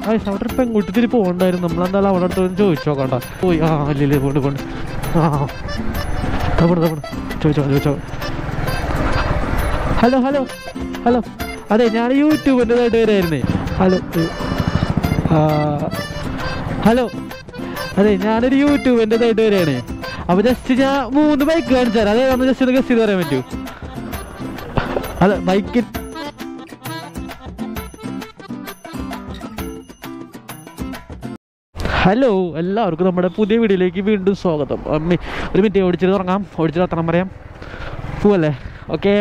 Guys അവിടെ ഒരു പെൺകുട്ടി തിരി പോകണ്ടായിരുന്നു നമ്മളെന്തായാലും അവിടെ അടുത്ത് ഒന്ന് ചോദിച്ചു നോക്കണ്ട പോയി ആ ഇല്ലേ പോണ്ട് പോണ്ട് ആ തപ്പണ് തപ്പണ് ചോദിച്ചോ ചോദിച്ചോ ഹലോ ഹലോ ഹലോ അതെ ഞാൻ യൂട്യൂബിൻ്റെ ഇതായിട്ട് വരുമായിരുന്നേ ഹലോ ആ, ഹലോ അതെ ഞാനൊരു യൂട്യൂബിൻ്റെ ഇതായിട്ട് വരികയാണ് അപ്പോൾ ജസ്റ്റ് ഞാൻ മൂന്ന് ബൈക്ക് കാണിച്ചു തരാം അതേ ഒന്ന് ജസ്റ്റ് ഒന്ന് ഗസ്റ്റ് ചെയ്ത് പറയാൻ പറ്റൂ അതെ ബൈക്കിൽ ഹലോ എല്ലാവർക്കും നമ്മുടെ പുതിയ വീഡിയോയിലേക്ക് വീണ്ടും സ്വാഗതം അമ്മി ഒരു മിനിറ്റ് ഓടിച്ചിട്ട് തുടങ്ങാം ഓടിച്ചിട്ട് എത്തണം പറയാം പോവല്ലേ ഓക്കെ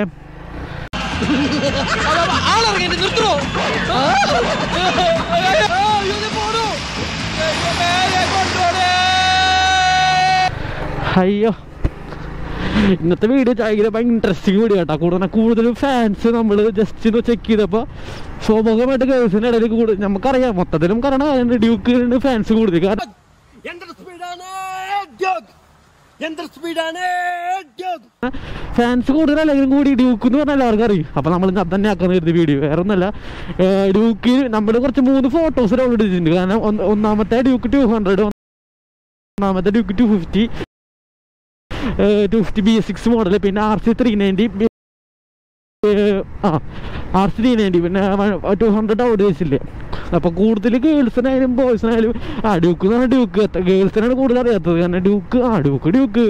അയ്യോ ഇന്നത്തെ വീഡിയോ ഭയങ്കര ഭയങ്കര ഇൻട്രസ്റ്റിംഗ് വീഡിയോ കേട്ടോ കൂടുതൽ കൂടുതലും ഫാൻസ് നമ്മൾ ജസ്റ്റ് ഒന്ന് ചെക്ക് ചെയ്തപ്പോൾ സ്വാഭാവികമായിട്ട് ഗേൾസിൻ്റെ ഇടയിൽ കൂടുതൽ നമുക്കറിയാം മൊത്തത്തിലും കാരണം ഡ്യൂക്കിന് ഫാൻസ് കൂടുതൽ കാരണം എന്തൊരു സ്പീഡാണ് ജോഗ് എന്തൊരു സ്പീഡാണ് ജോഗ് ഫാൻസ് കൂടുതൽ അല്ലെങ്കിലും കൂടി ഡ്യൂക്ക് എന്ന് പറഞ്ഞാൽ എല്ലാവർക്കും അറിയും അപ്പോൾ നമ്മൾ അത് തന്നെ ആക്കാൻ കരുതി വീഡിയോ വേറെ ഒന്നല്ല ഡ്യൂക്ക് നമ്മൾ കുറച്ച് മൂന്ന് ഫോട്ടോസ് ഡൗൺലോഡ് ചെയ്തിട്ടുണ്ട് കാരണം ഒന്ന് ഒന്നാമത്തെ ഡ്യൂക്ക് ടു ഹൺഡ്രഡ് ഒന്നാമത്തെ Duke two fifty two fifty B six model പിന്നെ ആർ സി ത്രീ നയൻറ്റി ആ ആർ സി ത്രീ നയൻറ്റി പിന്നെ ടു ഹൺഡ്രഡ് ഡൗൺലോഡ് ചെയ്തില്ലേ അപ്പോൾ കൂടുതൽ ഗേൾസിനായാലും ബോയ്സിനായാലും ആ ഡ്യൂക്ക് എന്ന് പറഞ്ഞാൽ ഡ്യൂക്ക് ഗേൾസിനാണ് കൂടുതൽ അറിയാത്തത് കാരണം ഡ്യൂക്ക് ആ ഡ്യൂക്ക് ഡ്യൂക്ക്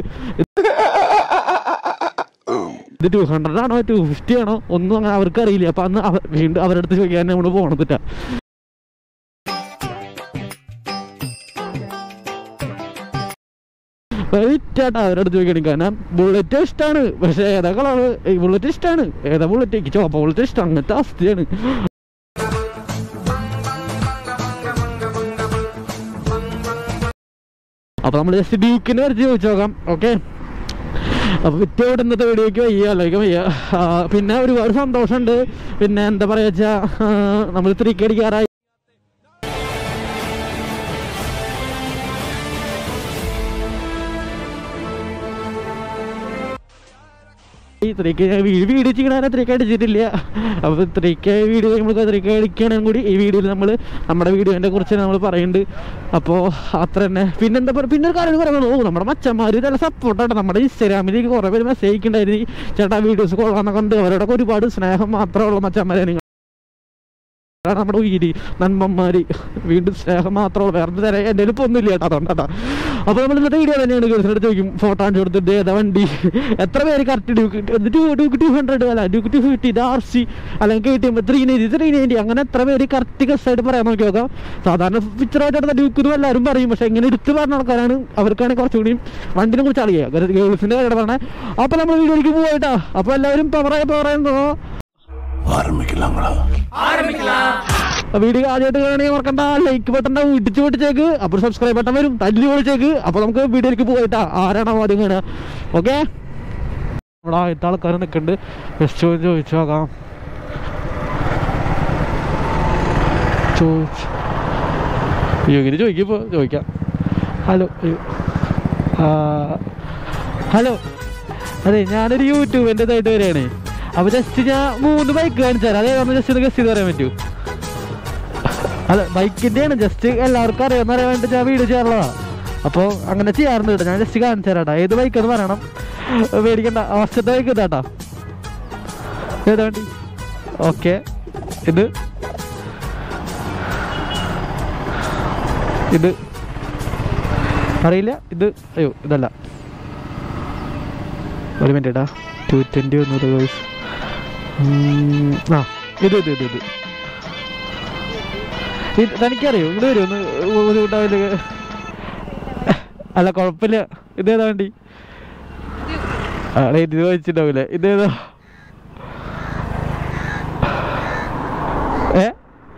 ഇത് ടു ഹൺഡ്രഡ് ആണോ ടു ഫിഫ്റ്റി ആണോ ഒന്നും അങ്ങനെ അവർക്ക് അറിയില്ല അപ്പൊ അന്ന് അവ- വീണ്ടും അവരുടെ അടുത്ത് ചോദിക്കാൻ നമ്മൾ പോണതിട്ടാ വിറ്റാട്ടാ അവരുടെ അടുത്ത് ചോദിക്കണം കാരണം ബുള്ളറ്റ് ഇഷ്ടമാണ് പക്ഷെ ഏതാ കളറ് ബുള്ളറ്റ് ഇഷ്ടമാണ് ഏതാ ബുള്ളറ്റ് എനിക്ക് ചോപ്പ ബുള്ളറ്റ് ഇഷ്ടം അങ്ങനത്തെ അവസ്ഥയാണ് അപ്പൊ നമ്മൾ ജസ്റ്റ് ഡ്യൂക്കിനെ വരച്ച് ചോദിച്ചു നോക്കാം ഓക്കെ അപ്പൊ വിറ്റോട് ഇന്നത്തെ വീഡിയോക്ക് വയ്യ അല്ലെങ്കിൽ വയ്യ ആ, പിന്നെ ഒരുപാട് സന്തോഷമുണ്ട് പിന്നെ എന്താ പറയാ വെച്ചാ നമ്മൾ ത്രീ കെ അടിക്കാറായി ഈ ത്രീക്ക് വീഡിയോ ചെയ്യണ ത്രീക്ക് അടിച്ചിട്ടില്ല അപ്പോൾ ത്രീക്ക് വീഡിയോ നമ്മൾ ത്രീക്ക് അടിക്കുകയാണെങ്കിൽ കൂടി ഈ വീഡിയോയിൽ നമ്മൾ നമ്മുടെ വീഡിയോനെ കുറിച്ച് നമ്മൾ പറയുന്നുണ്ട് അപ്പോൾ അത്ര തന്നെ പിന്നെ എന്താ പറയുക പിന്നെ ഒരു കാര്യം പറയുന്നത് ഓ നമ്മുടെ മച്ചന്മാർ നല്ല സപ്പോർട്ടാണ് നമ്മുടെ ഇൻസ്റ്റാഗ്രാമിലേക്ക് കുറേ പേര് മെസ്സേജ് ഉണ്ടായിരുന്നു ചേട്ടാ വീഡിയോസ് കൊള്ളാന്നൊക്കെ ഉണ്ട് അവരോടൊക്കെ ഒരുപാട് സ്നേഹം മാത്രമുള്ള മച്ചന്മാരെ നിങ്ങൾ അതാണ് നമ്മുടെ ഉയിരി നന്മന്മാര് വീണ്ടും സ്നേഹം മാത്രമുള്ള വേറെ തരാൻ എൻ്റെ ഇപ്പോൾ ഒന്നുമില്ല കേട്ടോ അതുകൊണ്ടാ അപ്പോൾ നമ്മൾ ഇന്നത്തെ വീഡിയോ തന്നെയാണ് ഗേൾസിനടുത്ത് ചോദിക്കും ഫോട്ടോ കാണിച്ചു കൊടുത്തിട്ട് ഏതാ വണ്ടി എത്ര പേര് correct Duke two Duke two hundred അല്ല ഡ്യൂക്ക് ടു ഫിഫ്റ്റി ഇത് ആർ സി അല്ലെങ്കിൽ K T M three ninety three ninety അങ്ങനെ എത്ര പേര് കറക്റ്റ് ഗസ്സായിട്ട് പറയാൻ നോക്കി നോക്കാം സാധാരണ പിക്ചറായിട്ട് എടുത്ത ഡ്യൂക്ക് എന്ന് എല്ലാവരും പറയും പക്ഷേ ഇങ്ങനെ എടുത്ത് പറഞ്ഞ ആൾക്കാരാണ് അവർക്കാണെങ്കിൽ കുറച്ചുകൂടി വണ്ടിനെ കുറിച്ച് അറിയാം ഗേൾസിൻ്റെ കാര്യം പറഞ്ഞത് അപ്പോൾ നമ്മൾ വീഡിയോയിലേക്ക് പോയിട്ടാ അപ്പോൾ എല്ലാവരും പവറായി പവറായെന്നോ വീഡിയോ ആദ്യമായിട്ട് കാണണമെങ്കിൽ മറക്കണ്ട ലൈക്ക് ബട്ടൺ ഇടിച്ചു പൊട്ടിച്ചേക്ക് അപ്പോൾ സബ്സ്ക്രൈബ് ബട്ടൺ വരും തല്ലി പൊളിച്ചേക്ക് അപ്പോൾ നമുക്ക് വീഡിയോയിലേക്ക് പോയിട്ടാ ആരാണോ ആദ്യം കാണുക ഓക്കെ ഇവിടെ ആദ്യത്തെ ആൾക്കാർ നിൽക്കുന്നുണ്ട് ജസ്റ്റ് ചോദിച്ച് ചോദിച്ചു നോക്കാം ചോദിച്ചു അയ്യോ ഇങ്ങനെ ചോദിക്കുമ്പോൾ ചോദിക്കാം ഹലോ അയ്യോ ആ, ഹലോ അതെ ഞാനൊരു യൂട്യൂബിൻ്റെ ഇതായിട്ട് വരികയാണേ അപ്പോൾ ജസ്റ്റ് ഞാൻ മൂന്ന് ബൈക്ക് കാണിച്ചു തരാം അതേ ഒന്ന് ജസ്റ്റ് ഒന്ന് ഗസ്റ്റ് ചെയ്ത് പറയാൻ പറ്റൂ അതെ ബൈക്കിൻ്റെയാണ് ജസ്റ്റ് എല്ലാവർക്കും അറിയാമെന്ന് അറിയാൻ വേണ്ടി ഞാൻ വീഡിയോ ചെയ്യാറുള്ളതാ അപ്പോൾ അങ്ങനെ ചെയ്യാറുണ്ട് കേട്ടോ ഞാൻ ജസ്റ്റ് കാണിച്ചു തരാം കേട്ടോ ഏത് ബൈക്ക് എന്ന് പറയണം മേടിക്കണ്ട അവസ്ഥത്തെ ബൈക്ക് ഇതാട്ടാ ഏതാ വണ്ടി ഓക്കെ ഇത് ഇത് അറിയില്ല ഇത് അയ്യോ ഇതല്ല ഒരു മിനിറ്റ് ഏട്ടാ ടു ട്വൻറ്റി ഒന്നൂറ് വയസ്സ് ആ ഇത് ഇത് ഇത് ഇത് ഇത് തനിക്കറിയോ ഇവിടെ വരുമോ ഒന്ന് ബുദ്ധിമുട്ടാവില്ല അല്ല കുഴപ്പമില്ല ഇതേതാ വണ്ടി ആ ഇത് ചോദിച്ചിട്ടുണ്ടാവില്ലേ ഇതേതാ ഏ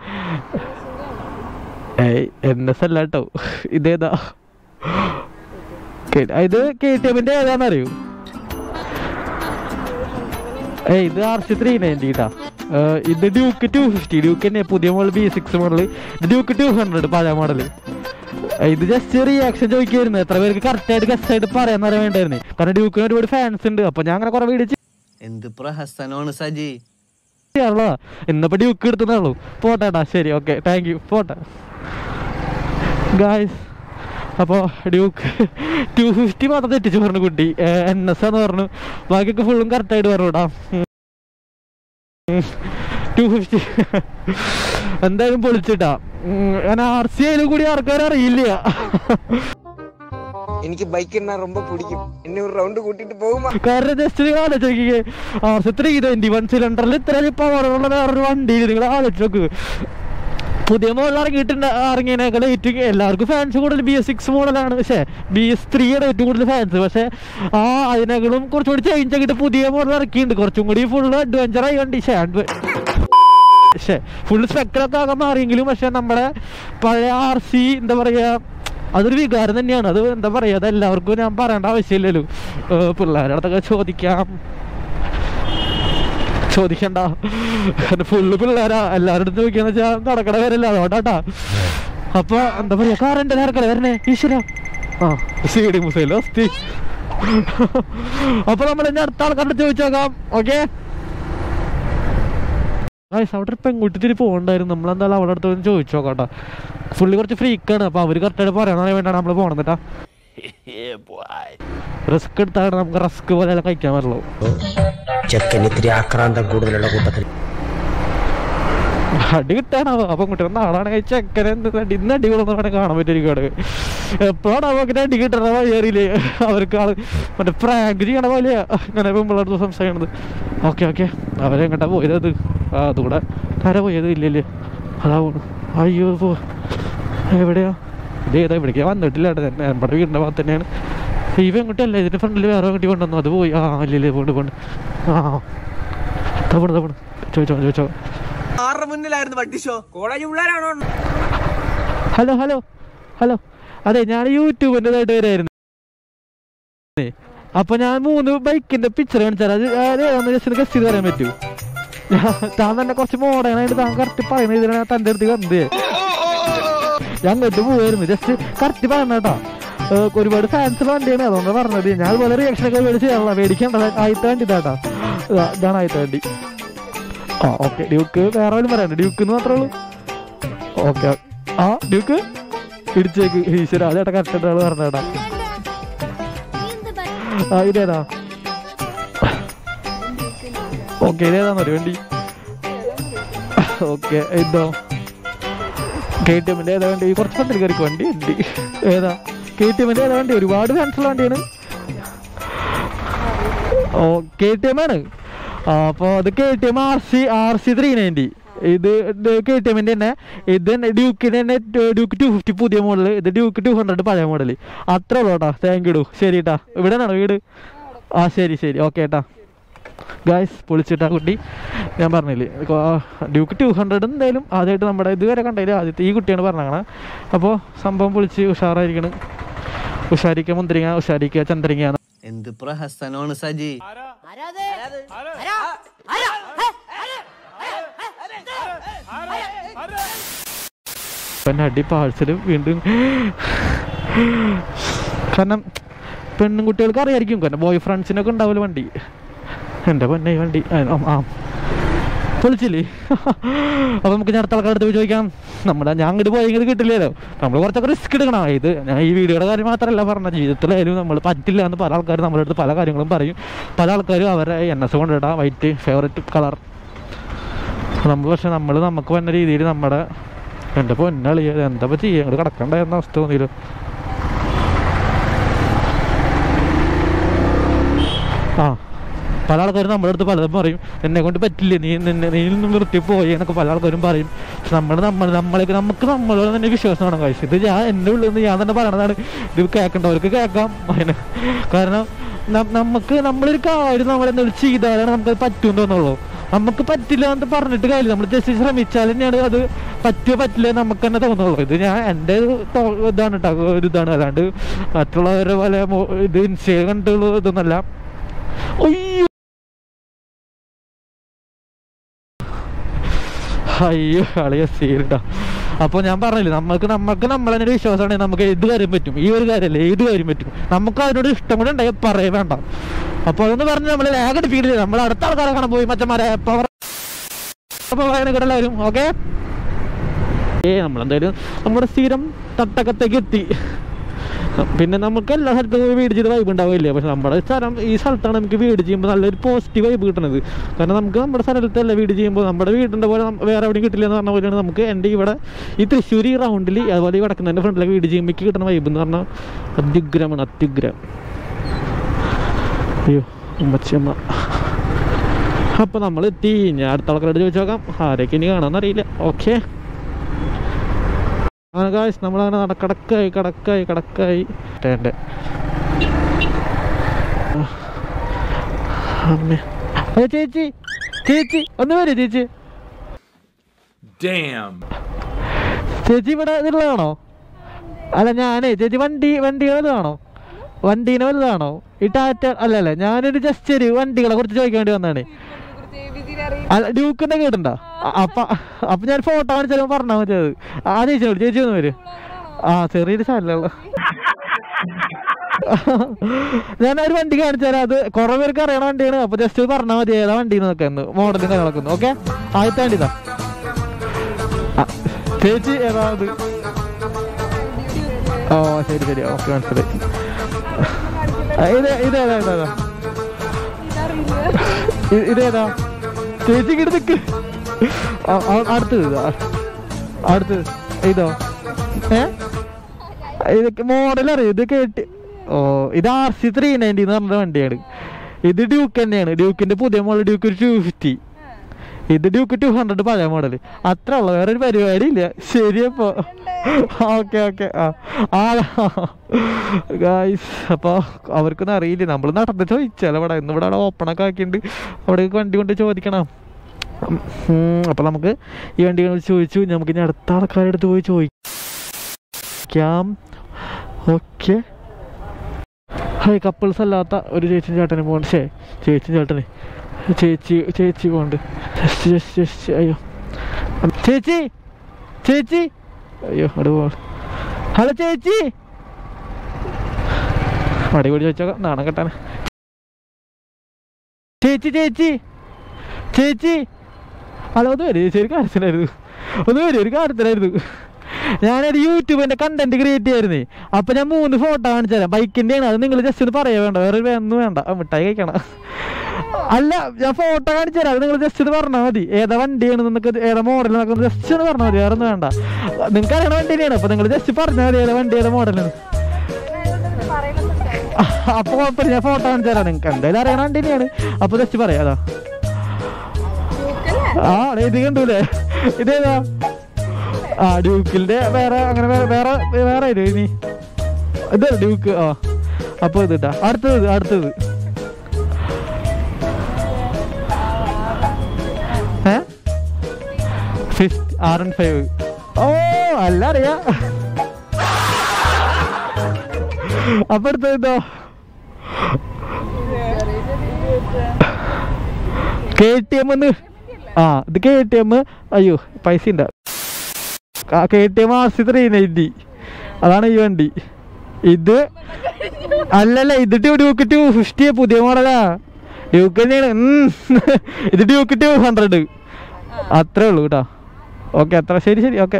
ഏയ് എൻ എസ് അല്ല കേട്ടോ ഇതേതാ കെ- ഇത് കെ ടി എമ്മിന്റെ ഏതാണെന്നറിയോ ഏയ് ഇത് ആർ സി ത്രീ നയൻറ്റി കേട്ടാ ഇത് ഡ്യൂക്ക് ടു ഫിഫ്റ്റി ഡ്യൂക്ക് തന്നെ പുതിയ മോഡൽ ബി സിക്സ് മോഡൽ ഇത് ഡ്യൂക്ക് ടു ഹൺഡ്രഡ് പഴയ മോഡൽ ഇത് ജസ്റ്റ് റിയാക്ഷൻ ചോദിക്കായിരുന്നു എത്ര പേർക്ക് കറക്റ്റ് ആയിട്ട് ഗസ്റ്റ് ആയിട്ട് പറയാൻ അറിയാൻ വേണ്ടായിരുന്നു കാരണം ഡ്യൂക്കിന് ഒരുപാട് ഫാൻസ് ഉണ്ട് അപ്പൊ ഞാൻ അങ്ങനെ കുറെ വീഡിയോ എന്ത് പ്രഹസനമാണ് സജി ചെയ്യാറുള്ളതാ ഇന്നിപ്പോ ഡ്യൂക്ക് എടുത്തുള്ളൂ പോട്ടെ ഏട്ടാ ശരി ഓക്കെ താങ്ക് യു പോട്ടെ ഗായ്സ് അപ്പോൾ ഡ്യൂക്ക് ടു ഫിഫ്റ്റി മാത്രം തെറ്റിച്ച് പറഞ്ഞു കുട്ടി എൻ എസ് എന്ന് പറഞ്ഞു ബാക്കിയൊക്കെ ഫുള്ളും കറക്റ്റായിട്ട് പറഞ്ഞുവിടാം ടു ഫിഫ്റ്റി എന്തായാലും പൊളിച്ചിട്ടാ ഉം, ഞാൻ ആർ സി ഐയിലും കൂടി ആൾക്കാർ അറിയില്ല എനിക്ക് ബൈക്ക് ரொம்ப பிடிக்கும் എന്നെ ഒരു റൗണ്ട് കൂട്ടിട്ട് പോകുമ്പോ കാരണം ജസ്റ്റ് നിങ്ങൾ ആലോചിക്കേ R C three twenty one സിലിണ്ടറിൽ ഇത്ര പവറുള്ള വേറൊരു വണ്ടി നിങ്ങൾ ആലോചിച്ച് നോക്ക് പുതിയ മോഡൽ ഇറങ്ങിയിട്ടുണ്ട് ഇറങ്ങിയതിനേക്കാൾ ഏറ്റവും എല്ലാവർക്കും ഫാൻസ് കൂടുതൽ ബി എസ് സിക്സ് മോഡലാണ് പക്ഷേ ബി എസ് ത്രീയുടെ ഏറ്റവും കൂടുതൽ ഫാൻസ് പക്ഷേ ആ അതിനേക്കാളും കുറച്ചുകൂടി ചേഞ്ച് ആക്കിയിട്ട് പുതിയ മോഡൽ ഇറക്കിയിട്ടുണ്ട് കുറച്ചും കൂടി ഫുള്ള് അഡ്വഞ്ചർ ആയി വണ്ടി പക്ഷേ അഡ്വ പക്ഷേ ഫുൾ സ്പെക്ടറൊക്കെ ആകെ മാറിയെങ്കിലും പക്ഷെ നമ്മുടെ പഴയ ആർ സി എന്താ പറയാ അതൊരു വികാരം തന്നെയാണ് അത് എന്താ പറയാ അത് എല്ലാവർക്കും ഞാൻ പറയേണ്ട ആവശ്യമില്ലല്ലോ ഏർ പിള്ളേരുടെ അടുത്തൊക്കെ ചോദിക്കാം ചോദിക്കണ്ട ഫുള്ള് പിള്ളേരാ എല്ലാവരുടെ അടുത്ത് ചോദിക്കാന്ന് വെച്ചാൽ നടക്കണ വരല്ല അതുകൊണ്ടാട്ടാ അപ്പൊ എന്താ പറയാ കാറന്റെ നേരക്കല വരണേ ഈശ്വര ആ സി ഡി മുസൈലോ അസ്ഥി അപ്പൊ നമ്മൾ ഇനി അടുത്ത ആൾക്കാരുടെ ചോദിച്ചു നോക്കാം ഓക്കെ ഗൈസ് അവിടെ ഒരു പെൺകുട്ടി തിരി പോകണ്ടായിരുന്നു നമ്മൾ എന്തായാലും അവിടെ അടുത്ത് ഒന്ന് ചോദിച്ചു നോക്കാട്ടോ ഫുള്ളി കുറച്ച് ഫ്രീക്കാണ് അപ്പൊ അവര് കറക്റ്റായിട്ട് പറയാൻ വേണ്ടിയാണ് നമ്മൾ പോകണം കേട്ടാ റിസ്ക് എടുത്താണ് നമുക്ക് റസ്ക് പോലെ എല്ലാം കഴിക്കാൻ പറ്റുള്ളൂ ചെക്കൻ ഇത്തിരി ആക്രാന്തം കൂടുതലുള്ള കൂട്ടത്തിൽ അടി കിട്ടാനാവോ അപ്പൊ കുട്ടികൾ നാളാണ് ചെക്കനെ എന്ത് അടി ഇന്ന് അടി കൊള്ളുന്നവരെ കാണാൻ പറ്റിയിരിക്കാണ് എപ്പോഴാണ് അവർക്ക് അടി കിട്ടണ വഴിയേറിയില്ലേ അവർക്ക് ആള് മറ്റേ പ്രാങ്ക് ചെയ്യണ പോലെയാ ഇങ്ങനെ പെമ്പിളടുത്ത് സംസാരിക്കണത് ഓക്കെ ഓക്കെ അവരെങ്ങട്ടാ പോയത് അത് ആ അതുകൂടെ ആരാ പോയത് ഇല്ലല്ലേ അതാ പോണു അയ്യോ പോ എവിടെയാ ഇത് ഏതാ ഇവിടേക്ക് വന്നിട്ടില്ല ഏട്ടാ ഞാൻ നമ്മുടെ വീടിൻ്റെ ഭാഗത്ത് തന്നെയാണ് ഇവ എങ്ങോട്ടല്ല ഇതിന്റെ ഫ്രണ്ടിൽ വേറെ കുട്ടി കൊണ്ടുവന്നു അത് പോയി ആ ഇല്ലല്ലേ പോണ്ട് പോണ്ട് ആ തവണ തവണ ചോദിച്ചോ ചോദിച്ചോ ആരുടെ മുന്നിലായിരുന്നു വട്ടി ഷോ കോളേജ് പിള്ളേരാണോ ഹലോ ഹലോ ഹലോ അതെ ഞാൻ യൂട്യൂബിൻ്റെതായിട്ട് വരായിരുന്നു അപ്പൊ ഞാൻ മൂന്ന് ബൈക്കിന്റെ പിക്ചർ കാണിച്ചാൽ അത് ഏതാണെന്ന് ജസ്റ്റ് ഗസ്റ്റ് ചെയ്ത് പറയാൻ പറ്റൂ താൻ തന്നെ കുറച്ച് മോഡേണായിട്ട് താൻ കറക്റ്റ് പറയുന്ന ഇതിനാ ഞാൻ തൻ്റെ അടുത്ത് വന്നത് ഞാൻ അങ്ങോട്ട് പോവായിരുന്നു ജസ്റ്റ് കറക്റ്റ് പറഞ്ഞ കേട്ടോ ഏഹ് ഒരുപാട് ഫാൻസ് വണ്ടിയാണ് അതുകൊണ്ട് പറഞ്ഞത് ഞാൻ അതുപോലെ റിയാക്ഷൻ ഒക്കെ മേടിച്ച് തരണം മേടിക്കേണ്ടത് ആദ്യത്തെ വണ്ടി ഇതാട്ടാ ഇതാ, ഇതാണ് ആദ്യത്തെ വണ്ടി ആ ഓക്കെ ഡ്യൂക്ക് വേറെ വല്ലതും പറയാനുണ്ട് ഡ്യൂക്ക് എന്ന് മാത്രമേ ഉള്ളൂ ഓക്കെ ആ ഡ്യൂക്ക് ഇടിച്ചേക്ക് ഈശ്വര അതേട്ടാ കറക്റ്റ് ആള് പറഞ്ഞേട്ടാ ആ ഇതേതാ ഓക്കെ ഇതേതാന്ന് ഒരു വണ്ടി ഓക്കെ ഇതോ കെ ടി എമ്മിന്റെ ഏതാ വണ്ടി കുറച്ച് പത്തിൽ കയറിക്ക് വണ്ടി ഉണ്ട് ഏതാ കെ ടി എമ്മിന്റെ ഏതാ വണ്ടി ഒരുപാട് ഫാൻസുള്ള വണ്ടിയാണ് ഓ കെ ടി എം ആണ് അപ്പോൾ അത് K T M R C R C three ninety ഇത് കെ ടി എമ്മിൻ്റെ തന്നെ ഇത് തന്നെ ഡ്യൂക്കിൻ്റെ തന്നെ ഡ്യൂക്ക് ടു ഫിഫ്റ്റി പുതിയ മോഡൽ ഇത് ഡ്യൂക്ക് ടു ഹൺഡ്രഡ് പഴയ മോഡൽ അത്ര ഉള്ളൂ കേട്ടോ താങ്ക് യു ഡു ശരി കേട്ടാ ഇവിടെ നിന്നാണോ വീട് ആ ശരി ശരി ഓക്കെ ഏട്ടാ ഗായ്സ് പൊളിച്ചിട്ടാ കുട്ടി ഞാൻ പറഞ്ഞില്ലേ ഇപ്പൊ, ആ, ഡ്യൂക്ക് ടു ഹൺഡ്രഡ് എന്തായാലും ആദ്യമായിട്ട് നമ്മുടെ ഇതുവരെ കണ്ടതിൽ ആദ്യത്തെ ഈ കുട്ടിയാണ് പറഞ്ഞത് അപ്പോൾ സംഭവം പൊളിച്ച് ഉഷാറായിരിക്കണം ഉഷാരിക്ക മുന്തിരിങ്ങ ഉഷാരിക്ക ചന്ദ്രിങ്ങ എന്ത് പ്രഹസനമാണ് സജി പിന്നെ അടി പാഴ്സൽ വീണ്ടും കാരണം പെണ്ണുകുട്ടികൾക്ക് അറിയായിരിക്കും കാരണം ബോയ് ഫ്രണ്ട്സിനൊക്കെ ഉണ്ടാവില്ല വണ്ടി എൻ്റെ പൊന്നെ ഈ വണ്ടി ആ, ആ പൊളിച്ചില്ലേ അപ്പൊ നമുക്ക് ഞാൻ അടുത്ത ആൾക്കാരുടെ പോയി ചോദിക്കാം നമ്മുടെ ഞാൻ അങ്ങോട്ട് പോയെങ്കിൽ കിട്ടില്ലല്ലോ നമ്മൾ കുറച്ചൊക്കെ റിസ്ക് എടുക്കണം ഇത് ഞാൻ ഈ വീഡിയോയുടെ കാര്യം മാത്രമല്ല പറഞ്ഞ ജീവിതത്തിലായാലും നമ്മൾ പറ്റില്ല എന്ന് പല ആൾക്കാരും നമ്മുടെ അടുത്ത് പല കാര്യങ്ങളും പറയും പല ആൾക്കാരും അവരെ എൻ എസ് കൊണ്ടിടാം വൈറ്റ് ഫേവററ്റ് കളർ നമ്മൾ പക്ഷെ നമ്മൾ നമുക്ക് വന്ന രീതിയിൽ നമ്മുടെ എൻ്റെ പൊന്നളി എന്താ ഇപ്പൊ ചെയ്യാ അങ്ങോട്ട് കിടക്കണ്ട എന്ന അവസ്ഥ തോന്നിയില്ലോ ആ പല ആൾക്കാരും നമ്മുടെ അടുത്ത് പലതും പറയും എന്നെ കൊണ്ട് പറ്റില്ല നീ നിന്നെ നീ നിന്ന് നിർത്തി പോയി എന്നൊക്കെ പല ആൾക്കാരും പറയും പക്ഷെ നമ്മൾ നമ്മൾ നമ്മളേക്ക് നമുക്ക് നമ്മളോട് തന്നെ വിശ്വാസമാണ് കഴിച്ചത് ഇത് ഞാൻ എൻ്റെ ഉള്ളിൽ നിന്ന് ഞാൻ തന്നെ പറയണതാണ് ഇത് കേൾക്കേണ്ടവർക്ക് കേൾക്കാം അതിന് കാരണം ന- നമുക്ക് നമ്മളൊരു കാര്യം നമ്മൾ എന്തെങ്കിലും ചെയ്താലാണ് നമുക്ക് പറ്റും തോന്നുള്ളൂ നമുക്ക് പറ്റില്ല എന്ന് പറഞ്ഞിട്ട് കാര്യമില്ല നമ്മൾ ജസ്റ്റ് ശ്രമിച്ചാൽ തന്നെയാണ് അത് പറ്റുമോ പറ്റില്ല എന്ന് നമുക്ക് തന്നെ തോന്നുള്ളൂ ഇത് ഞാൻ എൻ്റെ ഒരു തോ- ഇതാണ് കേട്ടോ ഒരു ഇതാണ് അല്ലാണ്ട് മറ്റുള്ളവരെ പോലെ മോ- ഇത് ഇൻസ്റ്റയിൽ കണ്ടുള്ള ഇതൊന്നല്ല അയ്യോ അയ്യോ കളിയ സീരിട്ടാ അപ്പൊ ഞാൻ പറഞ്ഞില്ലേ നമുക്ക് നമുക്ക് നമ്മളെ തന്നെ ഒരു വിശ്വാസമാണെങ്കിൽ നമുക്ക് ഏത് കാര്യം പറ്റും ഈ ഒരു കാര്യമല്ല ഏത് കാര്യം പറ്റും നമുക്ക് അതിനോട് ഇഷ്ടം കൂടെ ഉണ്ടായി പറയേ വേണ്ട അപ്പൊ അതൊന്ന് പറഞ്ഞ് നമ്മൾ ലാഗഡ് ഫീൽ ചെയ്ത് നമ്മൾ അടുത്ത ആൾക്കാരെ കാണാൻ പോയി മച്ചന്മാരെ പവർ എല്ലാവരും ഓക്കെ ഏ നമ്മളെന്തായാലും നമ്മുടെ സ്ഥിരം തട്ടക്കത്തേക്ക് എത്തി പിന്നെ നമുക്ക് എല്ലാ സ്ഥലത്തും പോയി വീട് ചെയ്ത് വൈബ് ഉണ്ടാവില്ല പക്ഷെ നമ്മുടെ സ്ഥലം ഈ സ്ഥലത്താണ് നമുക്ക് വീട് ചെയ്യുമ്പോൾ നല്ലൊരു പോസിറ്റീവ് വൈബ് കിട്ടുന്നത് കാരണം നമുക്ക് നമ്മുടെ സ്ഥലത്തല്ല വീട് ചെയ്യുമ്പോൾ നമ്മുടെ വീടിൻ്റെ പോലെ നം- വേറെ എവിടെയും കിട്ടില്ല എന്ന് പറഞ്ഞ പോലെയാണ് നമുക്ക് എൻ്റെ ഇവിടെ ഈ തൃശ്ശൂർ ഈ റൗണ്ടിൽ അതുപോലെ ഈ വടക്കുന്നതിൻ്റെ ഫ്രണ്ടിലൊക്കെ വീട് ചെയ്യുമ്പോൾ എനിക്ക് കിട്ടുന്ന വൈബ് എന്ന് പറഞ്ഞാൽ അത്യുഗ്രമാണ് അത്യുഗ്രം അയ്യോ ഉമ്മച്ചമ്മ അപ്പോൾ നമ്മൾ എത്തി ഞാൻ അടുത്ത ആൾക്കാരോട് ചോദിച്ചു നോക്കാം ആരൊക്കെ ഇനി കാണാമെന്നറിയില്ല ഓക്കെ അങ്ങനെ കാശ് നമ്മളങ്ങനെ നട കടക്കായി കടക്കായി കടക്കായി എൻ്റെ അമ്മേ അയ്യോ ചേച്ചി ചേച്ചി ഒന്ന് വരൂ ചേച്ചി Damn. ചേച്ചി ഇവിടെ ഇതുള്ളതാണോ അല്ല ഞാനേ ചേച്ചി വണ്ടി വണ്ടികൾ വലുതാണോ വണ്ടീനെ വലുതാണോ ഈ ടാറ്റ അല്ല അല്ല ഞാനൊരു ജസ്റ്റ് ഒരു വണ്ടികളെ കുറിച്ച് ചോദിക്കാൻ വേണ്ടി വന്നതാണ് അല്ല ഡ്യൂക്കിന്റെ കേട്ടുണ്ടോ അപ്പൊ അപ്പൊ ഞാൻ ഫോട്ടോ കാണിച്ചാലും പറഞ്ഞാൽ മതി അത് ആ ചേച്ചിനോട് ചേച്ചി ഒന്ന് വരും ആ ചെറിയൊരു സ്ഥലമുള്ള ഞാൻ ഒരു വണ്ടി കാണിച്ചു തരാം അത് കുറെ പേർക്ക് അറിയണ വണ്ടിയാണ് അപ്പൊ ജസ്റ്റ് പറഞ്ഞാൽ മതി ഏതാ വണ്ടി എന്നൊക്കെ മോഡലും കാര്യങ്ങളൊക്കെ ഓക്കെ ആദ്യത്തെ വണ്ടി ഇതാ ആ, ചേച്ചി ഏതാ അത് ഓ ശരി ശരി ഓക്കെ മനസ്സിലായി ആ, ഇത് ഇത് ഏതാ ഇതേതാ ഇ- ഇതേതാ ചേച്ചി ഇങ്ങോട്ട് നിക്ക് ആ, ആ, അടുത്തത് ഇതാ അടുത്തത് ഇതോ ഏ ഇതൊക്കെ മോഡൽ അറിയോ ഇത് കേട്ട് ഓ ഇത് ആർ സി ത്രീ നയൻറ്റി എന്ന് പറഞ്ഞ വണ്ടിയാണ് ഇത് ഡ്യൂക്ക് തന്നെയാണ് ഡ്യൂക്കിന്റെ പുതിയ മോഡൽ ഡ്യൂക്ക് ടു ഫിഫ്റ്റി ഇത് ഡ്യൂക്ക് ടു ഹൺഡ്രഡ് പഴയ മോഡൽ അത്ര ഉള്ളു വേറെ ഒരു പരിപാടി ഇല്ല ശരിയപ്പോ ഓക്കെ ഓക്കെ ആ ആ ഗായ്സ് അപ്പോൾ അവർക്കൊന്നും അറിയില്ല നമ്മൾ നടന്ന് ചോദിച്ചാൽ അവിടെ ഇന്ന് ഇവിടെ ഓപ്പണൊക്കെ ആക്കിയിട്ടുണ്ട് അവിടെ വണ്ടി കൊണ്ട് ചോദിക്കണം അപ്പം നമുക്ക് ഈ വണ്ടി കൊണ്ട് ചോദിച്ചു നമുക്ക് ഇനി അടുത്ത ആൾക്കാരുടെ അടുത്ത് പോയി ചോദിക്കാം ഓക്കെ ഹായ് കപ്പിൾസ് അല്ലാത്ത ഒരു ചേച്ചിയും ചേട്ടനും പോകണ്ട ശേ ചേച്ചിയും ചേട്ടനെ ചേച്ചി ചേച്ചി പോകണ്ട് ജസ്റ്റ് ജസ്റ്റ് ജസ്റ്റ് അയ്യോ ചേച്ചി ചേച്ചി അയ്യോ അവിടെ പോ ഹലോ ചേച്ചി അടിപൊളി ചോദിച്ചോ നാണം കെട്ടാണ് ചേച്ചി ചേച്ചി ചേച്ചി ഹലോ ഒന്ന് വരും ചേച്ചി ഒരു കാര്യത്തിലായിരുന്നു ഒന്ന് വരും ഒരു കാര്യത്തിലായിരുന്നു ഞാനൊരു യൂട്യൂബിന്റെ കണ്ടന്റ് ക്രിയേറ്റ് ചെയ്യായിരുന്നേ അപ്പൊ ഞാൻ മൂന്ന് ഫോട്ടോ കാണിച്ചു തരാം ബൈക്കിന്റെ ആണ് അത് നിങ്ങൾ ജസ്റ്റ് ഒന്ന് പറയാ വേണ്ട വേറെ ഒരു ഒന്നും വേണ്ട ആ, മിഠായി കഴിക്കണം അല്ല ഞാൻ ഫോട്ടോ കാണിച്ചു തരാം അത് നിങ്ങൾ ജസ്റ്റ് ഇത് പറഞ്ഞാൽ മതി ഏതാ വണ്ടിയാണ് നിങ്ങൾക്ക് ഏതാ മോഡൽ എന്നൊക്കെ ജസ്റ്റ് ഒന്ന് പറഞ്ഞാൽ മതി വേറെ ഒന്നും വേണ്ട നിങ്ങൾക്ക് അറിയണ വണ്ടി തന്നെയാണ് അപ്പൊ നിങ്ങൾ ജസ്റ്റ് പറഞ്ഞാൽ മതി ഏതാ വണ്ടി ഏതാ മോഡലാണ് അപ്പൊ കുഴപ്പമില്ല ഞാൻ ഫോട്ടോ കാണിച്ചു തരാം നിങ്ങൾക്ക് എന്തായാലും അറിയണ വണ്ടി തന്നെയാണ് അപ്പൊ ജസ്റ്റ് പറയാം അതാ ആ ദേ ഇത് കണ്ടൂലേ ഇതേതാ ആ ഡ്യൂക്കിന്റെ വേറെ അങ്ങനെ വേറെ വേറെ വേറെ ഇല്ലേ ഇനി ഇത് ഡ്യൂക്ക് ആ അപ്പൊ ഇത് ഇട്ടാ അടുത്തത് ഇത്, അടുത്തത് ഏ ഫിഫ്റ്റ് ആർ എൻ ഫൈവ് ഓ അല്ല അറിയാ അപ്പൊ അടുത്തത് ഇതോ കെ ടി എം എന്ന് ആ ഇത് കെ ടി എം അയ്യോ പൈസ ഉണ്ട് K T M R C three ninety അതാണ് ഈ വണ്ടി ഇത് അല്ലല്ല ഇത് ഡ്യൂക്ക് ടു ഫിഫ്റ്റി പുതിയ മോഡലാ ഡ്യൂക്ക് തന്നെയാണ് ഉം. ഇത് ഡ്യൂക്ക് ടു ഹൺഡ്രഡ് അത്രേ ഉള്ളൂ കേട്ടോ ഓക്കെ അത്ര ശരി ശരി ഓക്കെ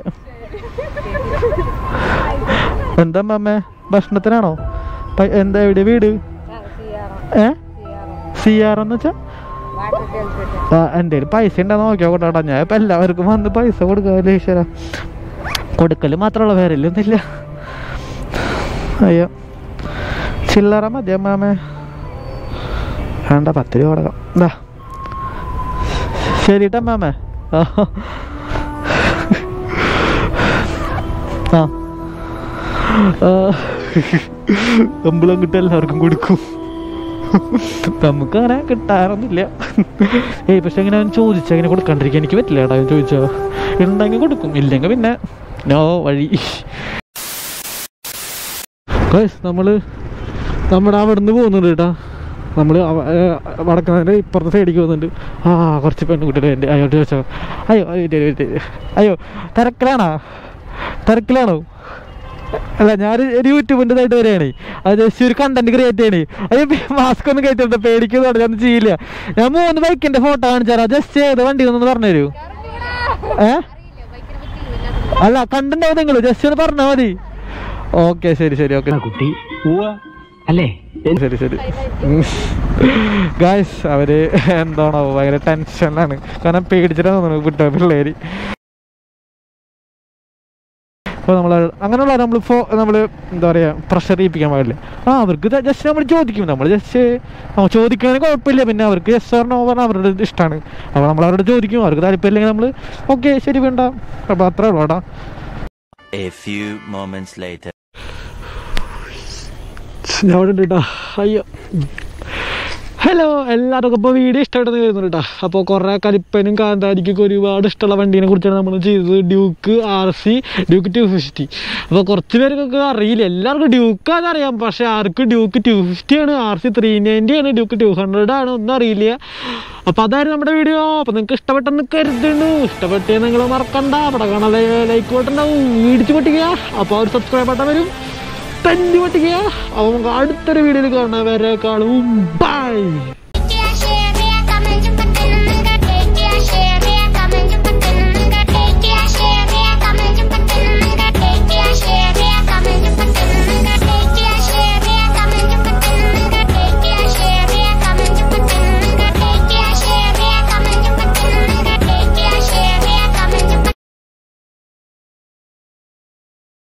എന്താ അമ്മേ ഭക്ഷണത്തിനാണോ പ- എന്താ എവിടെ വീട് ഏ സി ആർ എന്ന് വെച്ചാ ആ എൻ്റെ കയ്യിൽ പൈസ ഉണ്ടെന്ന് നോക്കിയാ കൊണ്ടാ ഞാൻ ഇപ്പം എല്ലാവർക്കും വന്ന് പൈസ കൊടുക്കാല്ലേ ഈശ്വര കൊടുക്കൽ മാത്രമുള്ള വേറെ ഒന്നുമില്ല അയ്യോ ചില്ലറ മതി അമ്മാമേ വേണ്ട പത്ത് രൂപ കൊടുക്കാം എന്താ ശരിട്ടാ അമ്മാമേ ആ ആ കമ്പിളം കിട്ടാൻ എല്ലാവർക്കും കൊടുക്കും നമുക്ക് അങ്ങനെ കിട്ടാറൊന്നുമില്ല ഏയ് പക്ഷെ അങ്ങനെ അവൻ ചോദിച്ചാൽ അങ്ങനെ കൊടുക്കാണ്ടിരിക്കാൻ എനിക്ക് പറ്റില്ല ഏട്ടാ അവൻ ചോദിച്ചോ ഉണ്ടെങ്കിൽ കൊടുക്കും ഇല്ലെങ്കിൽ പിന്നെ നോ വഴി ഗൈസ് നമ്മള് നമ്മുടെ അവിടുന്ന് പോകുന്നുണ്ട് കേട്ടാ നമ്മൾ വടക്കുന്നതിൻ്റെ ഇപ്പുറത്തെ സൈഡിലേക്ക് പോകുന്നുണ്ട് ആ കുറച്ച് പെൺകുട്ടികൾ എൻ്റെ അയോട്ട് ചോദിച്ചോ അയ്യോ അയ്യോ, ഇല്ല, ഇല്ല, ഇല്ല. അയ്യോ തിരക്കിലാണോ തിരക്കിലാണോ അല്ല ഞാൻ ഒരു യൂട്യൂബിൻ്റെ ഇതായിട്ട് വരികയാണ് അത് ജസ്റ്റ് ഒരു കണ്ടന്റ് ക്രിയേറ്റ് ചെയ്യണേ അയ്യോ മാസ്ക് ഒന്നും കയറ്റിട്ട് പേടിക്കുന്നതാണ് ഞാൻ ചെയ്യില്ല ഞാൻ മൂന്ന് ബൈക്കിന്റെ ഫോട്ടോ കാണിച്ചു തരാം ജസ്റ്റ് ഏത് വണ്ടി ഒന്ന് പറഞ്ഞു തരൂ ഏ അല്ല കണ്ടിട്ടുണ്ടാവും നിങ്ങൾ ജസ്റ്റ് ഒന്ന് പറഞ്ഞാൽ മതി ഓക്കെ ശരി ശരി ഓക്കെ കുട്ടി അല്ലേ ശരി ശരി ഗായ്സ് അവര് എന്താണോ ഭയങ്കര ടെൻഷനിലാണ് കാരണം പേടിച്ചിട്ടാണ് തോന്നുന്നു വിട്ട പിള്ളേര് അപ്പോൾ നമ്മൾ അങ്ങനെയുള്ള നമ്മൾ ഫോ നമ്മൾ എന്താ പറയുക പ്രഷർ ചെയ്യിപ്പിക്കാൻ പാടില്ല ആ അവർക്ക് ജസ്റ്റ് നമ്മൾ ചോദിക്കും നമ്മൾ ജസ്റ്റ് ചോദിക്കുന്നതിന് കുഴപ്പമില്ല പിന്നെ അവർക്ക് എസ് ആർ നോ പറഞ്ഞാൽ അവരുടെ ഇഷ്ടമാണ് അപ്പോൾ നമ്മൾ അവരോട് ചോദിക്കും അവർക്ക് താല്പര്യമില്ലെങ്കിൽ നമ്മൾ ഓക്കെ ശരി വേണ്ട അപ്പോൾ അത്രേ ഉള്ളൂ കേട്ടോ A few moments later. ഞാൻ അവിടെ ഉണ്ട് കേട്ടോ അയ്യോ ഹലോ എല്ലാവർക്കും ഇപ്പോൾ വീഡിയോ ഇഷ്ടമായിട്ടെന്ന് വരുന്നുണ്ട് കേട്ടോ അപ്പോൾ കുറേ കലിപ്പനും കാന്താരിക്കൊക്കെ ഒരുപാട് ഇഷ്ടമുള്ള വണ്ടീനെ കുറിച്ചാണ് നമ്മൾ ചെയ്തത് Duke R C Duke two fifty അപ്പോൾ കുറച്ച് പേർക്കൊക്കെ അറിയില്ല എല്ലാവർക്കും ഡ്യൂക്ക് അറിയാം പക്ഷേ ആർക്കും ഡ്യൂക്ക് ടു ഫിഫ്റ്റി ആണ് ആർ സി ത്രീ നയൻറ്റി ആണ് ഡ്യൂക്ക് ടു ഹൺഡ്രഡ് ആണ് ഒന്നും അറിയില്ല അപ്പോൾ അതായിരുന്നു നമ്മുടെ വീഡിയോ അപ്പോൾ നിങ്ങൾക്ക് ഇഷ്ടപ്പെട്ടെന്ന് കരുതുന്നു ഇഷ്ടപ്പെട്ടേ നിങ്ങൾ മറക്കണ്ട അവിടെ കാണാൻ ലൈക്ക് ബട്ടണ്ടാവും ഇടിച്ചു പൊട്ടിക്കുക അപ്പോൾ ഒരു സബ്സ്ക്രൈബ് ബട്ടൺ വരും തന്നെ പൊട്ടിക്കുക അപ്പോൾ നമുക്ക് അടുത്തൊരു വീഡിയോയിൽ കാണാൻ വരെ കാണും ബൈ